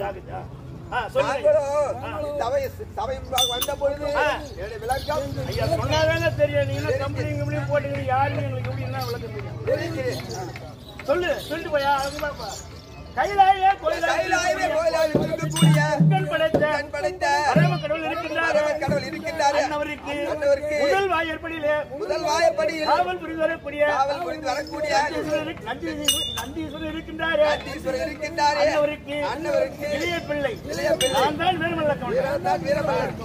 ஆகுதா ஆ, சொல்லுங்க நாங்களும் சபை சபை வந்த பொழுது ஆ. என்னுடைய விளக்கம் ஐயா சொன்னாதாங்க தெரியும் நீங்க என்ன கம்பெனி கம்பெனி போட்டுக்கிறீங்க யாருன்னு எங்களுக்கு எப்படி என்ன விளக்கம் தெரியும் தெரிகிறது. சொல்லு சொல்லிட்டு போயா அவங்க பாப்பா கைலாய கைலாயமே கோயிலாய கோயிலாக இருக்கக்கூடிய கண் படைத்த கண் படைத்த பரம கடவுள் இருக்கின்றார் பரம கடவுள் இருக்கின்றார் அன்னவருக்கு அன்னவருக்கு முதல் வாயற்படியிலே முதல் வாயப்படியில் காவல் புரிந்து வரக்கூடிய காவல் புரிந்து வரக்கூடிய நந்தீஸ்வரர் நந்தி- நந்தீஸ்வரர் இருக்கின்றார் நந்தீஸ்வரர் இருக்கின்றார் அன்னவருக்கு அன்னவருக்கு இளைய பிள்ளை இளைய பிள்ளை. நான் தான் வேறுமல்ல கவுண்டர் வீரத்தான் வீரமல்லர்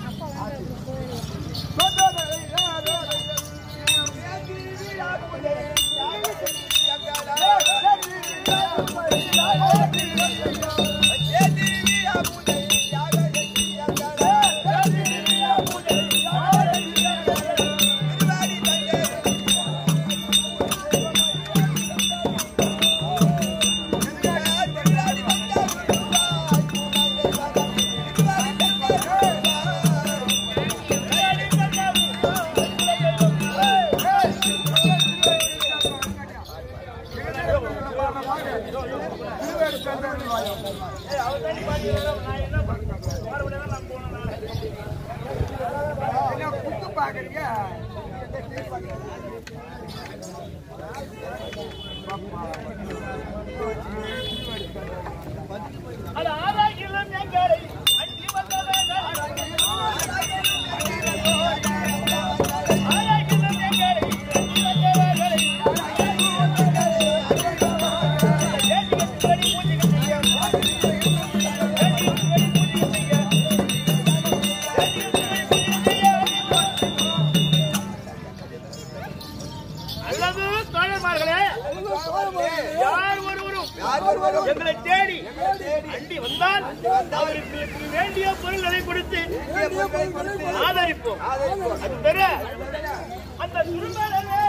அது ஆராய்ச்சியிலும் எங்களை அஞ்சி வந்தவர்கள். ஆராய்ச்சியிலும் எங்களை அஞ்சி வந்தவர்களை. தேசிகத்துப்படி பூஜைகள் செய்ய. தேசிகத்துப்படி பூஜைகள் செய்ய. தேசிகத்துப்படி பூஜைகள் செய்ய. அல்லது தோழர்மார்களே யார் ஒருவரும் யார் ஒருவரும் எங்களை தேடி அண்டி வந்தால் அவருக்கு வேண்டிய பொருள்களை கொடுத்து ஆதரிப்போம் அது பெற அந்த திருமணமே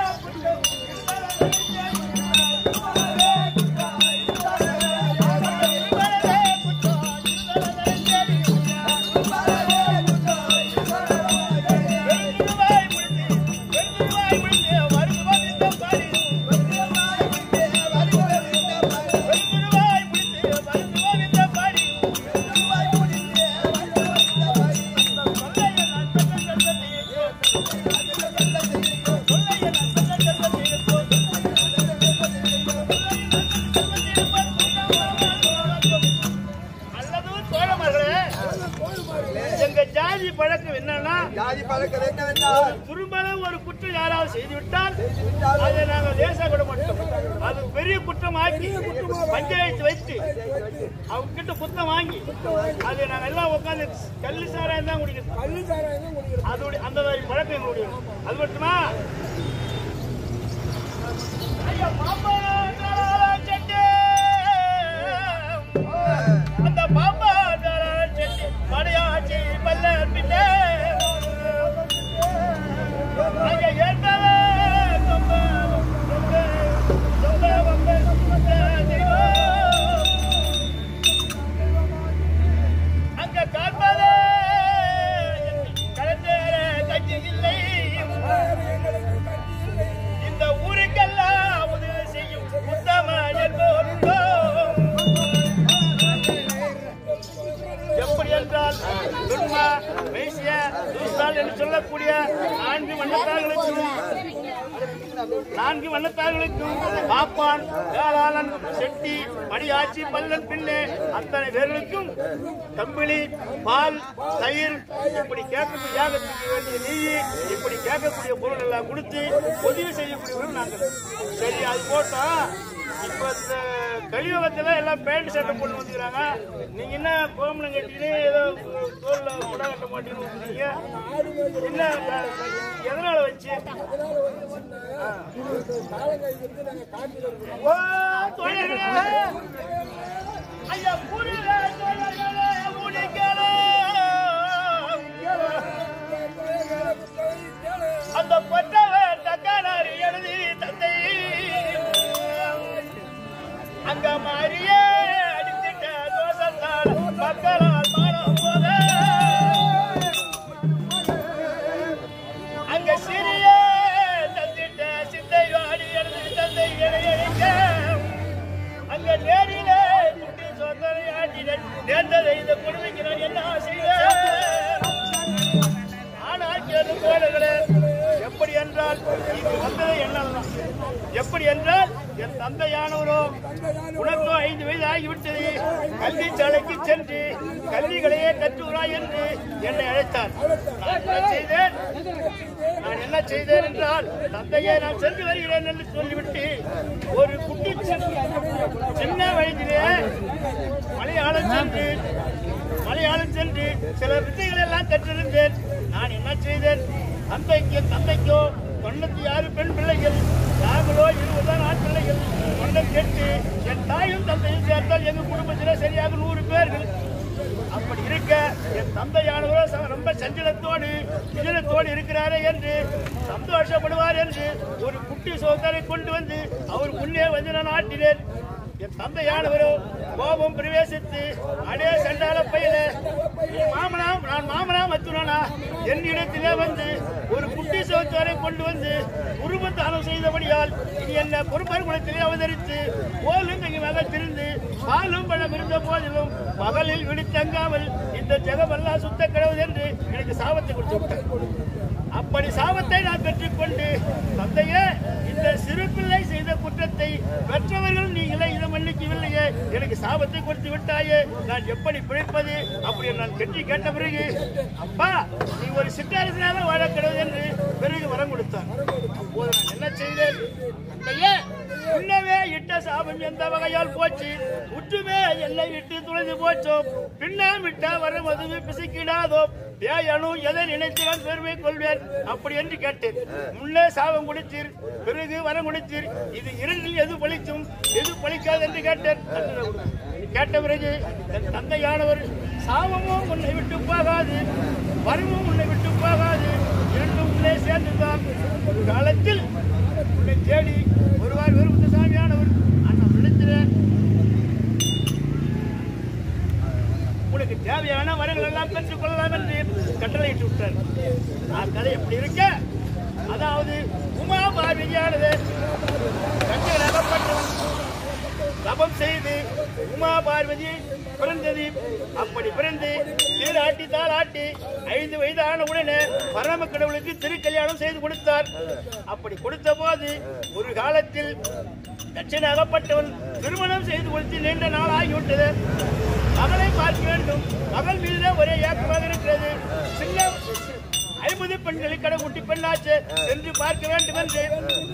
அல்லது தோழமர்களே எங்க ஜாதி பழக்கம் என்னன்னா ஜாதி பழக்கம் என்னவென்றால் திரும்பல ஒரு குற்றம் யாராவது செய்துவிட்டால் செய்துவிட்டால் அதை நாங்கள் லேசா விட மாட்டோம் அது பெரிய குற்றமாக்கி பஞ்சாயத்து வைத்து அவங்க கிட்ட குத்தம் வாங்கி அதை நாங்க எல்லாம் உட்காந்து கல்லு சாராயம் தான் குடிக்கிறோம் அதோட அந்த மாதிரி பழக்கம் எங்களுடைய அது மட்டுமா ஐயா, பாப்பா, செட்டு. அந்த பாப்பா செட்டு மடையாச்சி பல்ல பின்னே அங்க ஏற்கனவே ரொம்ப, ரொம்ப, ரொம்ப, ரொம்ப, ரொம்ப தெய்வம். அங்க காண்பதே கலந்தேற கட்சி இல்லை இந்த ஊருக்கெல்லாம் உதவி செய்யும் உத்தம என்பவருண்டோ எப்படி என்றால் துன்மா மேசிய தூசால் என்று சொல்லக்கூடிய நான்கு வண்ணத்தார்களுக்கும் நான்கு வண்ணத்தார்களுக்கும் பாப்பான் வேளாளன் செட்டி மணியாச்சி பல்லன் பிள்ளை அத்தனை பேர்களுக்கும் கம்பிளி பால் தயிர் இப்படி கேட்கக்கூடிய யாகத்துக்கு வேண்டிய நெய் இப்படி கேட்கக்கூடிய பொருள் எல்லாம் கொடுத்து உதவி செய்யக்கூடியவர்கள் நாங்கள் சரி அது போட்டோம் இப்ப இந்த கலியுகத்துல எல்லாம் பேண்ட் சட்டை போட்டு வந்துக்கிறாங்க நீங்க என்ன கோமணம் கட்டிட்டு ஏதோ தோல்ல முடா கட்ட மாட்டேன்னு வந்துருக்கீங்க என்ன க- க- எதனால வச்சு ஓ, தோழர்களே! ஐயா, புரியல, தோழர்களே, முடிக்கல. அந்த பொற்றவர் தக்கானார் எழுதி தந்தை அங்க மாறியே அடித்திட்ட தோசத்தால் மக்களால் மானம் போத அங்க சிறிய தந்திட்ட சிந்தை வாடி எழுதி தந்தை இணையழிக்க அங்க நேரிலே குட்டி சோதனை ஆட்டின இந்த கொடுமைக்கு நான் என்ன செய்தேன் ஆனால் கேது போலகளே எப்படி என்றால் இங்கு வந்தது என்னால் தான். எப்படி என்றால் என் தந்தையானவரோ உனக்கோ ஐந்து வயது ஆகிவிட்டது கல்வி சாலைக்கு சென்று கல்விகளையே கற்றுகிறாய் என்று என்னை அழைத்தார் நான் என்ன செய்தேன் நான் என்ன செய்தேன் என்றால் தந்தையே நான் சென்று வருகிறேன் என்று சொல்லிவிட்டு ஒரு குட்டி சின்ன- சின்ன வயதிலே மலையாளம் சென்று மலையாளம் சென்று சில வித்தைகள் எல்லாம் கற்றிருந்தேன் நான் என்ன செய்தேன் தந்தைக்கு தந்தைக்கோ தொண்ணூத்தி ஆறு பெண் பிள்ளைகள் நாங்களோ இருபதாம் ஆண் பிள்ளைகள் தொண்ணூத்தி எட்டு என் தாயும் தந்தையும் சேர்த்தால் எங்க குடும்பத்திலே சரியாக நூறு பேர்கள் அப்படி இருக்க என் தந்தையானவரோ ச- ரொம்ப சஞ்சலத்தோடு விஜயத்தோடு இருக்கிறாரே என்று சந்தோஷப்படுவார் என்று ஒரு குட்டி சோதரை கொண்டு வந்து அவர் முன்னே வந்து நான் ஆட்டினேன் என் தந்தையானவரோ கோபம் பிரவேசித்து அடே சண்டால பையில நீ மாமனா நான் மாமனா மத்துனானா என் இடத்திலே வந்து ஒரு குட்டி சோத்தரை கொண்டு வந்து உருவத்தானம் செய்தபடியால் இது என்ன பொறுப்பர் குலத்திலே அவதரித்து போலும் கையுமாக திருந்து பாலும் பழம் இருந்த போதிலும் பகலில் விழித்தங்காமல் இந்த ஜெகமெல்லாம் சுத்த கிடவுது என்று எனக்கு சாபத்தை கொடுத்து விட்டார் அப்படி சாபத்தை நான் பெற்றுக்கொண்டு தந்தையே இந்த சிறு பிள்ளை செய்த குற்றத்தை பெற்றவர்கள் நீங்களே இதை மன்னிக்கவில்லையே எனக்கு சாபத்தை கொடுத்து விட்டாயே நான் எப்படி பிழைப்பது அப்படி நான் கெட்டி கேட்ட பிறகு அப்பா நீ ஒரு சிற்றரசனாக வாழக்கிறது என்று பிறகு வரம் கொடுத்தார் அப்போது நான் என்ன செய்தேன் தந்தையே முன்னவே இட்ட சாபம் எந்த வகையால் போச்சு முற்றுமே என்னை விட்டு துளைந்து போச்சோ பின்னே விட்டா வர மதுவு பிசுக்கிடாதோ பேயனு எதை நினைத்து நான் பெருமை கொள்வேன் அப்படி என்று கேட்டேன் முன்னே சாபம் கொடுத்தீர் பிறகு வரம் கொடுத்தீர் இது இரண்டில் எது பழிக்கும் எது பழிக்காது என்று கேட்டேன் கேட்ட பிறகு என் தந்தையானவர் சாபமும் உன்னை விட்டு போகாது வரமும் உன்னை விட்டு போகாது இரண்டும் உள்ளே சேர்ந்துதான் ஒரு காலத்தில் உன்னை தேடி ஒருவார் வெறும் சாமியானவர் அண்ணன் விழுத்தினேன் உனக்கு தேவையான வரங்கள் எல்லாம் பெற்றுக் கொள்ளலாம் என்று கட்டளையிட்டு விட்டார் நான் கதை எப்படி இருக்க அதாவது உமா பார்வதியானது கண்கள் அகப்பட்டவன் தபம் செய்து உமா பார்வதி பிறந்தது அப்படி பிறந்து சீராட்டி தாளாட்டி ஐந்து வயதான உடனே பரம கடவுளுக்கு திருக்கல்யாணம் செய்து கொடுத்தார் அப்படி கொடுத்த போது ஒரு காலத்தில் தட்சண அகப்பட்டவன் திருமணம் செய்து கொடுத்து நீண்ட நாள் ஆகிவிட்டது மகளை பார்க்க வேண்டும் மகள் மீது ஒரே ஏக்கமாக இருக்கிறது சின்ன ஐம்பது பெண்களை கடைக்குட்டி பெண்ணாச்சு என்று பார்க்க வேண்டும் என்று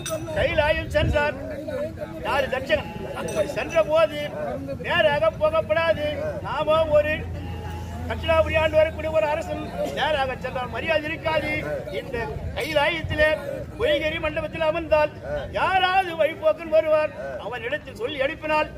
கைலாயம் சென்றார் யாரு தட்சகன் அப்படி சென்ற போது நேராக போகப்படாது நாம ஒரு தட்சிணாபுரி ஆண்டு வரக்கூடிய ஒரு அரசன் நேராக சென்றால் மரியாதை இருக்காது இந்த கைலாயத்திலே பொய்கரி மண்டபத்தில் அமர்ந்தால் யாராவது வழிபோக்கன் வருவார் அவன் இடத்தில் சொல்லி அனுப்பினால்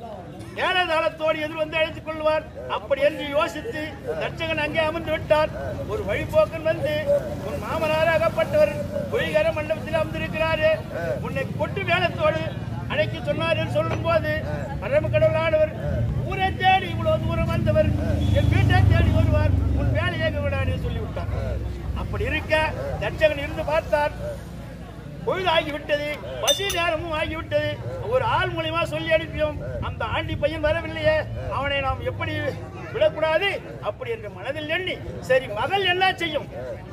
நேரதாளத்தோடு எதிர் வந்து அழைத்துக் கொள்வார் அப்படி என்று யோசித்து தட்சகன் அங்கே அமர்ந்து விட்டார் ஒரு வழிபோக்கன் வந்து உன் மாமனார் அகப்பட்டவர் பொய்கர மண்டபத்தில் அமர்ந்திருக்கிறாரு உன்னை கொட்டு வேலத்தோடு அழைக்க சொன்னார் என்று சொல்லும் போது பரம கடவுளானவர் ஊரை தேடி இவ்வளவு தூரம் வந்தவர் என் வீட்டை தேடி வருவார் உன் வேலையை விடாது சொல்லிவிட்டார் அப்படி இருக்க தட்சகன் இருந்து பார்த்தார் பொழுது ஆகிவிட்டது பசி நேரமும் ஆகிவிட்டது ஒரு ஆள் மூலியமா சொல்லி அனுப்பியோம் அந்த ஆண்டி பையன் வரவில்லையே அவனை நாம் எப்படி விடக்கூடாது அப்படி என்ற மனதில் எண்ணி சரி மகள் என்ன செய்யும்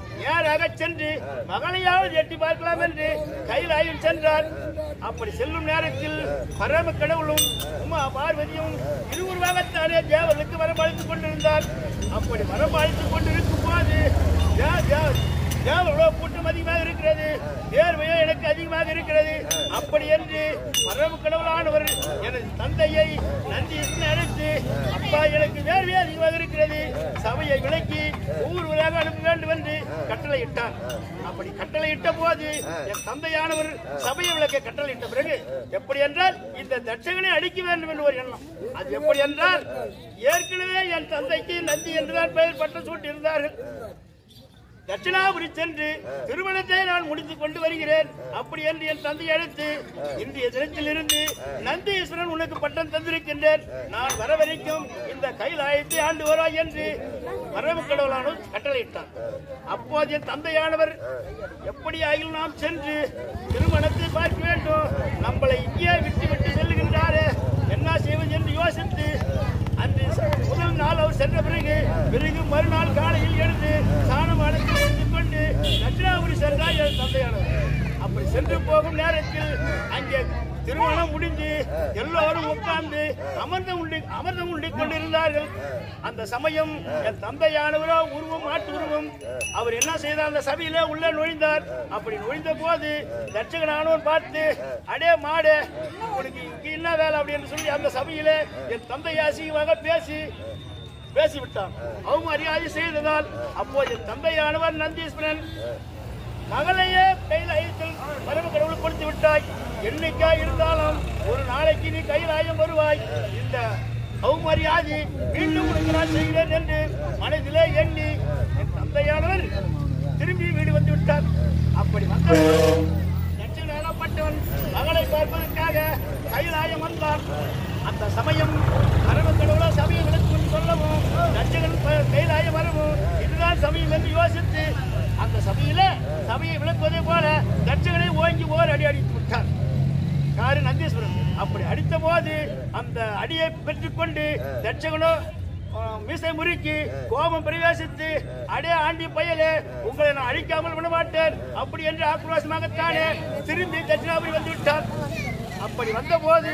நேராக சென்று மகளையாவது எட்டி பார்க்கலாம் என்று கைலாயில் சென்றார் அப்படி செல்லும் நேரத்தில் பரம கடவுளும் உமா பார்வதியும் இருவருவாகத்தானே தேவர்களுக்கு வரமளித்துக் கொண்டிருந்தார் அப்படி வரமளித்துக் கொண்டிருக்கும் போது தே- தே- தேவர்களோ கூட்டம் அதிகமாக இருக்கிறது நேர்மையோ எனக்கு அதிகமாக இருக்கிறது அப்படி என்று பரம கடவுளானவர் எனது தந்தையை நன்றி அழைத்து அப்பா எனக்கு நேர்மை அதிகமாக இருக்கிறது சபையை விலக்கி ஊர்வலாக அனுப்ப வேண்டும் என்று கட்டளையிட்டார் அப்படி கட்டளையிட்ட போது என் தந்தையானவர் சபையை விளக்க கட்டளையிட்ட பிறகு எப்படி என்றால் இந்த தட்சகனை அடிக்க வேண்டும் என்று ஒரு எண்ணம் அது எப்படி என்றால் ஏற்கனவே என் தந்தைக்கு நந்தி என்றுதான் பெயர் பட்டம் சூட்டியிருந்தார்கள் தட்சிணாபுரி சென்று திருமணத்தை நான் முடித்துக் கொண்டு வருகிறேன் அப்படி என்று என் தந்தை அழைத்து இன்றைய தினத்திலிருந்து நந்தீஸ்வரன் உனக்கு பட்டம் தந்திருக்கின்றேன் நான் வர வரைக்கும் இந்த கைலாயத்தை ஆண்டு வருவாய் என்று பரம கடவுளானவர் கட்டளையிட்டார் அப்போது என் தந்தையானவர் எப்படி ஆகிலும் நாம் சென்று திருமணத்தை பார்க்க வேண்டும் நம்மளை இங்கே விட்டு விட்டு செல்லுகின்றாரே என்ன செய்வது என்று யோசித்து அன்று முதல் நாள் அவர் சென்ற அங்கே திருமணம் முடிஞ்சு எல்லோரும் உட்கார்ந்து அமர்ந்தம் உண்டி அமர்ந்தம் உண்டி கொண்டிருந்தார்கள் அந்த சமயம் என் தந்தையானவரோ உருவம் மாட்டு உருவம் அவர் என்ன செய்தார் அந்த சபையிலே உள்ளே நுழைந்தார் அப்படி நுழைந்த போது தட்சகனானவர் பார்த்து அடே மாடு உனக்கு இங்க என்ன வேலை அப்படின்னு சொல்லி அந்த சபையிலே என் தந்தையை அசிங்கமாக பேசி பேசிவிட்டான் அவமரியாதை செய்ததால் அப்போ என் தந்தையானவர் நந்தீஸ்வரன் மகளையே கைலாயத்தில் பரம கடவுள் கொடுத்து விட்டாய் என்னைக்கா இருந்தாலும் ஒரு நாளைக்கு நீ கைலாயம் வருவாய் இந்த அவமரியாதை மீண்டும் உனக்கு நான் செய்கிறேன் என்று மனதிலே எண்ணி என் தந்தையானவர் திரும்பி வீடு வந்து விட்டார் அப்படி வந்த லட்சணப்பட்டவன் மகளை பார்ப்பதற்காக கைலாயம் வந்தான் அந்த சமயம் கடவுளோ சபையை விளக்கும் சொல்லவும் லட்சகன் கைலாயம் வரவும் இதுதான் சமயம் என்று யோசித்து அந்த சபையில சபையை விளக்குவதை போல தட்சகனை ஓங்கி ஓர் அடி அடித்து விட்டார் யாரு நந்தீஸ்வரன் அப்படி அடித்த போது அந்த அடியை பெற்றுக்கொண்டு தட்சகனோ அஹ், மீசை முறுக்கி கோபம் பிரவேசித்து அடே ஆண்டி பயலே உங்களை நான் அழிக்காமல் விட மாட்டேன் அப்படி என்று ஆக்ரோஷமாகத்தானே திரும்பி தட்சிணாபுரி வந்து விட்டார் அப்படி வந்த போது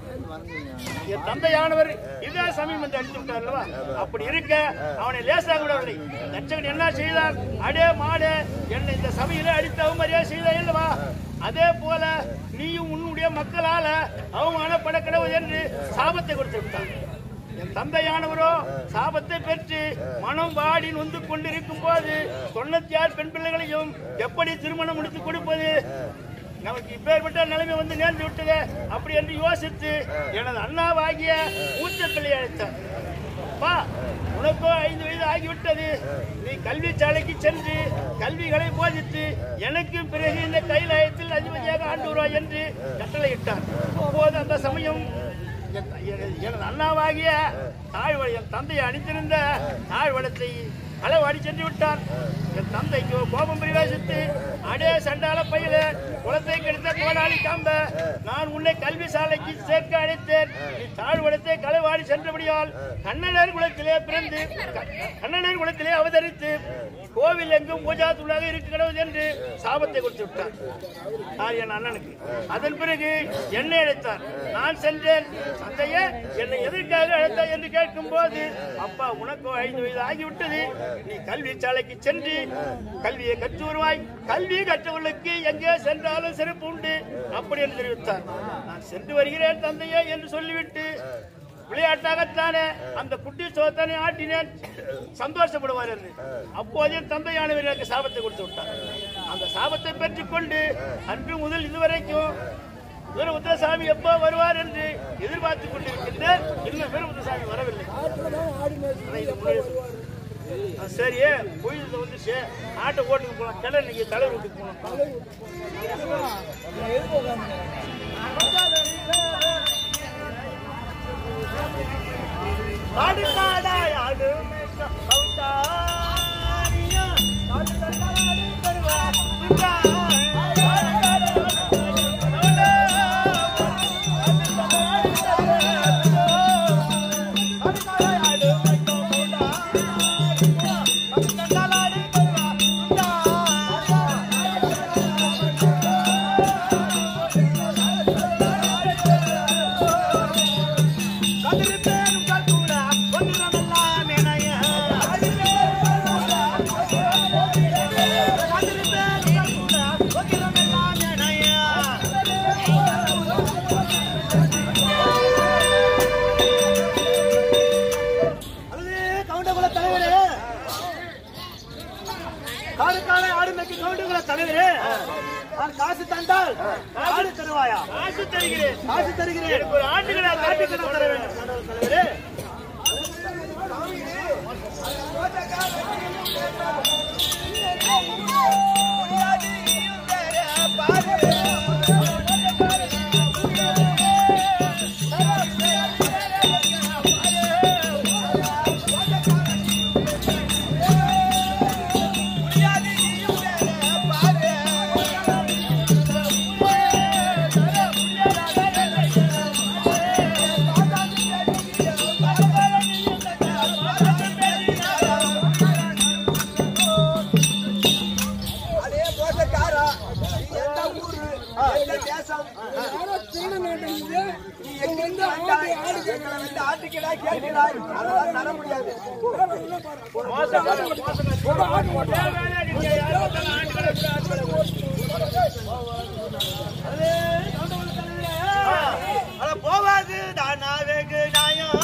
என் தந்தையானவர் இதுதான் சமயம் என்று அடித்து விட்டார் அல்லவா அப்படி இருக்க அவனை லேசாக விடவில்லை தட்சகன் என்ன செய்தார் அடே மாடே என்னை இந்த சபையிலே அடித்து அவமரியாதை செய்தாய் அல்லவா அதே போல நீயும் உன்னுடைய மக்களால அவமானப்பட கிடவு என்று சாபத்தை கொடுத்து விட்டார் என் தந்தையானவரோ சாபத்தை பெற்று மனம் வாடி நொந்து கொண்டிருக்கும் போது தொண்ணூத்தி ஆறு பெண் பிள்ளைகளையும் எப்படி திருமணம் முடித்து கொடுப்பது நமக்கு இப்பேற்பட்ட நிலைமை வந்து நேர்ந்து விட்டது அப்படி என்று யோசித்து எனது அண்ணாவாகிய மூத்த பிள்ளை அழைத்தார் அப்பா உனக்கோ ஐந்து வயது ஆகிவிட்டது நீ கல்வி சாலைக்கு சென்று கல்விகளை போதித்து எனக்கும் பிறகு இந்த கைலாயத்தில் அதிபதியாக ஆண்டு வருவாய் என்று கட்டளையிட்டார் அப்போது அந்த சமயம் என் த- எனது எனது அண்ணாவாகிய தாழ்வழி என் தந்தையை அணிந்திருந்த தாழ்வளத்தை களவாடி சென்று விட்டார் என் தந்தைக்கு கோபம் பிரவேசித்து அடே சண்டால பையில குளத்தை கெடுத்த கோடாளி காம்ப நான் உன்னை கல்வி சாலைக்கு சேர்க்க அழைத்தேன் நீ தாழ்வளத்தை களவாடி சென்றபடியால் கண்ணனர் குலத்திலே பிறந்து க- கண்ணனர் குலத்திலே அவதரித்து கோவில் எங்கும் பூஜா தூளாக இருக்க கிடவது என்று சாபத்தை கொடுத்து விட்டார் யார் என் அண்ணனுக்கு அதன் பிறகு என்னை அழைத்தார் நான் சென்றேன் தந்தையே என்னை எதற்காக அழைத்தாய் என்று கேட்கும் போது அப்பா உனக்கு ஐந்து வயது ஆகிவிட்டது நீ கல்வி சாலைக்கு சென்று கல்வியை கற்று வருவாய் கல்வி கற்றவர்களுக்கு எங்கே சென்றாலும் சிறப்பு உண்டு அப்படி என்று தெரிவித்தார் நான் சென்று வருகிறேன் தந்தையே என்று சொல்லிவிட்டு விளையாட்டாகத்தானே அந்த குட்டி சோத்தனை ஆட்டினேன் சந்தோஷப்படுவார் என்று அப்போதே தந்தையானவர் எனக்கு சாபத்தை கொடுத்து விட்டார் அந்த சாபத்தை பெற்றுக்கொண்டு அன்று முதல் இதுவரைக்கும் வீரபுத்திரசாமி எப்போ வருவார் என்று எதிர்பார்த்துக் கொண்டிருக்கின்றேன் இன்னும் வீரபுத்திரசாமி வரவில்லை ஆனா இது முன்னாடியே சொல்லுவார். ஆ, சரி கோயிலில் வந்துச்சு ஆட்டை ஓட்டுக்கு போகலாம் கிளை இன்னைக்கு தலைவர் வீட்டுக்கு போகலாம் ஆடு காடாய் ஆடு மேய்க்க சௌதாரியா. ஆடு தட்டாடி தருவா, துர்காய். ஆடு காடாய் ஆடு காடாய் ஆடு மேய்க்க சௌதாரியா. ஆடு தட்டாடி தருவா, கதிர்பேரும் கல்குடா, ஒன்றுமெல்லாம் இணைய. கதிர்பேரும் கல்குடா, ஒன்றுமெல்லாம் இணைய. அல்லது கவுண்டகுல தலைவரே காடு காலை ஆடு மேய்க்கு கவுண்டகுல தலைவரே நான் காசு தந்தால் ஆடு தருவாயா காசு தருகிறேன் காசு தருகிறேன் எனக்கு ஒரு ஆண்டுகளா ஆட்டுக்கு நான் தர வேண்டும் கவுண்டகுல தலைவரே நீ எங்கிருந்து வந்தாய்? எங்களை வந்து ஆட்டுக்கிடா கேட்கிறாய் அதெல்லாம் தர முடியாது அட போவாது தானா வெகு நாயம்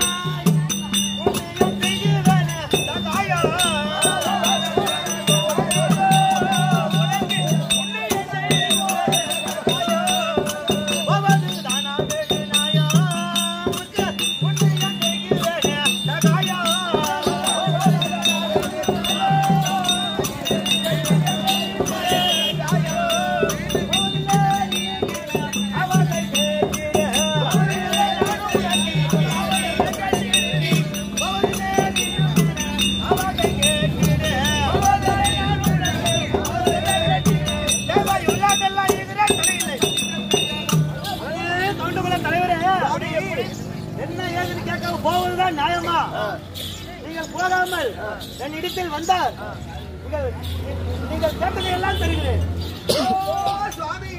என்ன ஏதுன்னு கேட்காம போவதுதான் நியாயமா நீங்கள் போகாமல் என் இடத்தில் வந்தால் நீங்கள் நீங்கள் கேட்டதை எல்லாம் தருகிறேன் ஓ, சுவாமி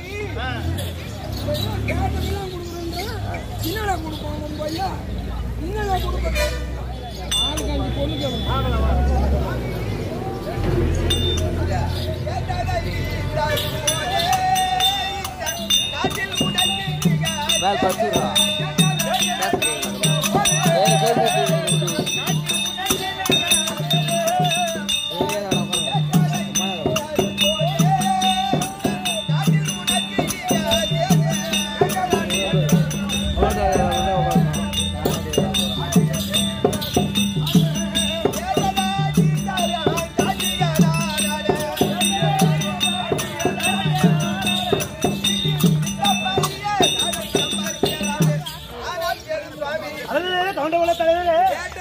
நாட்டில் உடனே அதாவது கவுண்டவள தலைவரே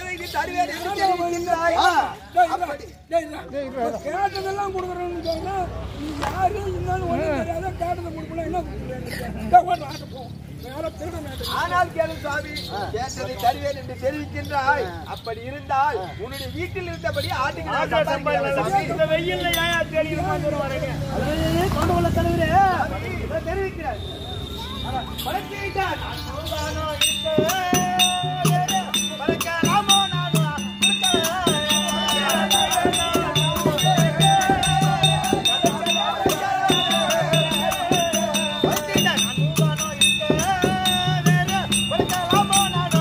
ஆ, கேட்டதெல்லாம் கொடுக்குறேன்னு சொன்னா நீ யாரு என்னன்னு ஒண்ணும் தெரியாத கேட்டதை கொடுக்கல என்ன கொடுக்குறேன் வேற திருட மாட்டேன் ஆனால் கேளு சுவாமி கேட்டதை தருவேன் என்று தெரிவிக்கின்றாய் அப்படி இருந்தால் உன்னுடைய வீட்டில் இருந்தபடி ஆட்டுக்கு நான் சம்பாதிக்கிறேன் சாமி. இந்த வெயில்ல ஏன் தேடி வரீங்க அதாவது கவுண்டவள தலைவரே இதை தெரிவிக்கிறார் ஆனா, படைத்துவிட்டார். நான் சொல்வானோ இருக்க, படைக்கலாமோ நானோ படைத்துவிட்டார். நான் சொல்வானோ இருக்க, வேறு படைக்கலாமோ நானோ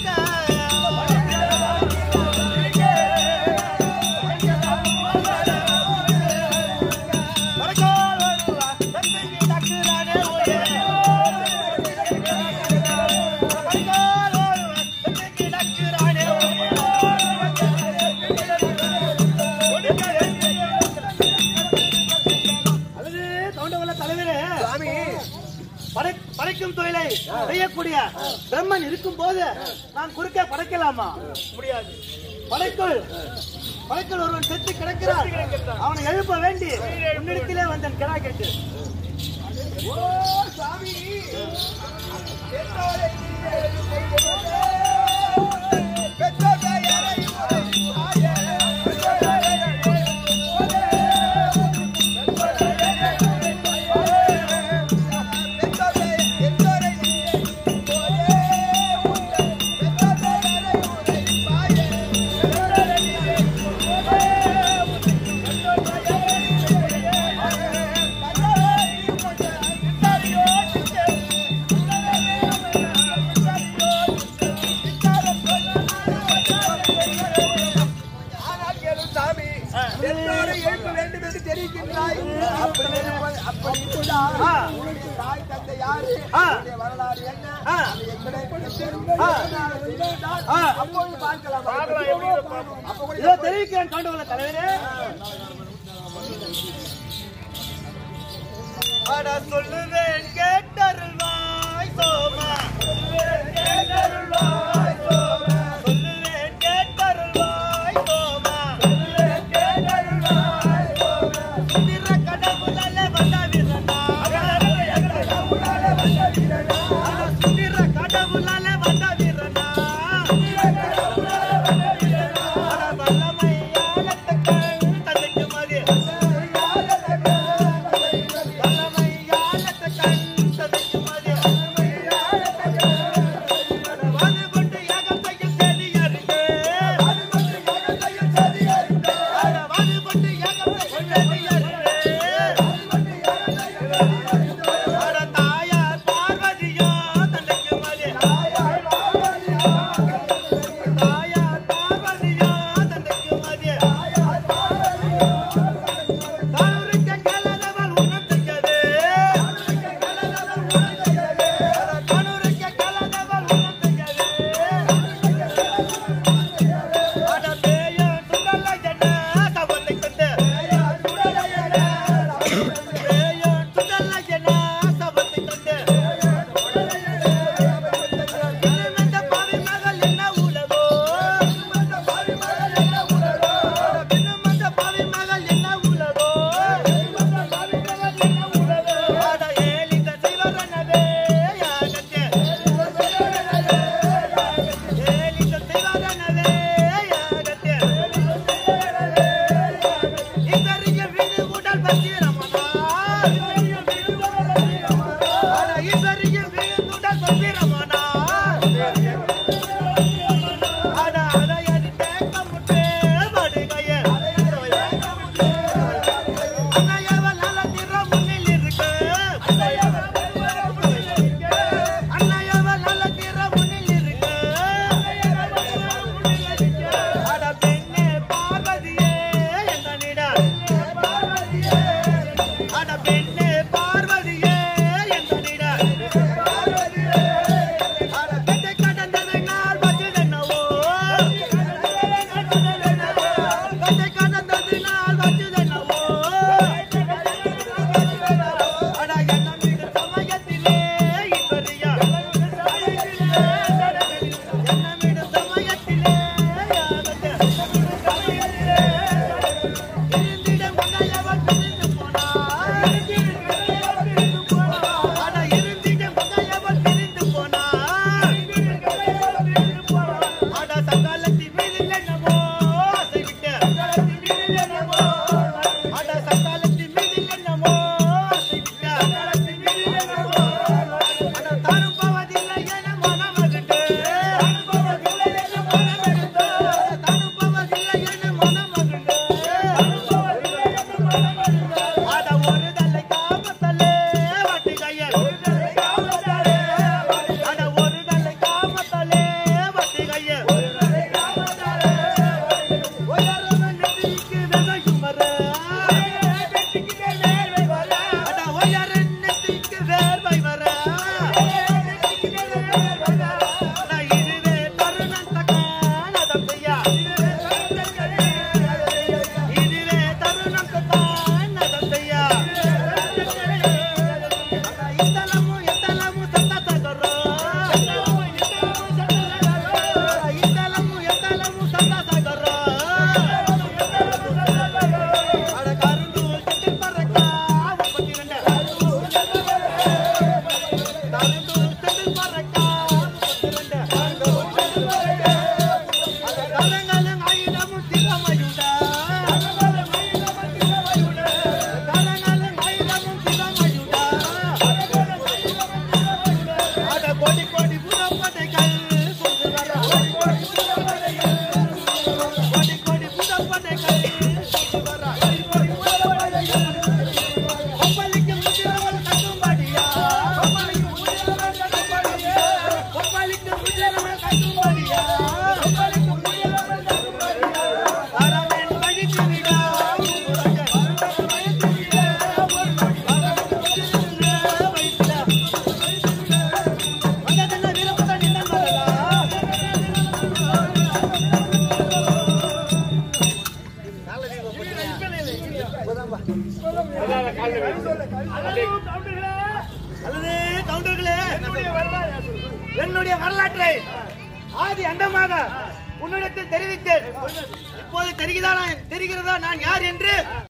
அல்லது கவுண்டவள தலைவரே சுவாமி படை- படைக்கும் தொழிலை செய்யக்கூடிய பிரம்மன் இருக்கும் போது நான் குறுக்கே படைக்கலாமா முடியாது படைக்குள் படைக்குள் ஒருவன் செத்து கிடக்கிறான் அவனை எழுப்ப வேண்டி உன்னிடத்திலே வந்தன் கிடா கேட்டு ஓ சுவாமி பெற்றோரை ஆனால் கேளும் சாமி பெற்றோரை எழுப்ப வேண்டும் என்று தெரிவிக்கின்றாய் அப்படி இருப்பது- அப்படி இருந்தால் உன்னுடைய தாய் தந்தை யாரு ஆ. உன்னுடைய வரலாறு என்ன ஆ. அது எங்களுக்கு தெரிந்தால் ஆ. அப்பொழுது பார்க்கலாம் பார்க்கலாம், எப்படி இதை பார்ப்போம். அப்ப கூட இதோ தெரிவிக்கிறேன் கவுண்டவள தலைவரே அட சொல்லுவேன் கேட்டருள்வாய் சோமா சொல்லுவேன் கேட்டருள்வாய் சோமா சொல்லுவேன் கேட்டருள்வாய் சோமா சொல்லுவேன் கேட்டருள்வாய் சோமா சுதிர கடவுளால வந்த வீரனா கடவுளால வந்த வீரனா சுதிர கடவுளால வந்த வீரனா சுதிர கடவுளால வந்த வீரனா அட வல்லமையாலத்த கண் தந்தைக்கு மதி வல்லமையாலத்த கண் தந்தைக்கு வீரமானா அட அடையடி தேக்க முட்டே படுகைய அன்னையவள் நல்ல திற முன்னில் இருக்கு அன்னையவள் நல்ல திற முன்னில் இருக்கு அட பெண்ணே பார்வதியே எந்தனிடம் அட பெண்ணே பார்வதியே எந்தனிடம் அட பெண்ணை கடந்ததை நான் வச்சுதென்னவோ பெண்ணை கடந்தது நான் வச்சுதென்னவோ அட என்ன மீது சமயத்திலே இப்பறியா என்ன மீது சமயத்திலே யாகத்தை இருந்திடம் மங்கையவள் பிரிந்து போனாள். அட இருந்திடம் மங்கையவள் பிரிந்து போனாள். அட சங்காலத்தின் மீதில் என்னமோ ஆசைவிட்டு. அட சங்காலத்தின் மீதில் என்னமோ ஆசைவிட்டு. அட தானும் போவதில்லை என மனமகிழ்ந்து. தானும் போவதில்லை என மனமகிழ்ந்து. அட ஒரு தலை காமத்தலே வட்டி கையல் அட ஒரு தலை காமத்தலே வட்டி கையல் உயரவன் நெற்றிக்கு வெதையும் வர அட உயரன் நெற்றிக்கு வேர்வை வர அட இதுவே தருணம் தக்கான தந்தையா இதுவே தருணம் தக்கான தந்தையா இத்தலமு எத்தலமு சத்த சகரோ இத்தலமு எத்தலமு சத்த சகரோ அட கருண்டு கட்டி பறக்கா முப்பத்தி ரெண்டு கருண்டு கட்டி பறக்கா முப்பத்தி ரெண்டு அட கரங்களும் ஆயுதமும் திறமையுண்டா கரங்களும் ஆயுதமும் திறமையுண்டா அட கோடி கோடி புறப்படைகள் கொண்டு வர கோடி கோடி புறப்படைகள் கொண்டு வர கொப்பளிக்கு முதிரவள் கட்டும்படியா கொப்பளிக்கு முதிரவள் கட்டும்படியா அரவன் வழித்து விடா வந்ததென்ன விருப்பம் நின்ன மகளா அல்லது கவுண்டர்களே என்னுடைய வரலாற்றை ஆதி அண்டமாக உன்னிடத்தில் தெரிவித்தேன் இப்போது தெரிகிறதா தெரிகிறதா நான் யார் என்று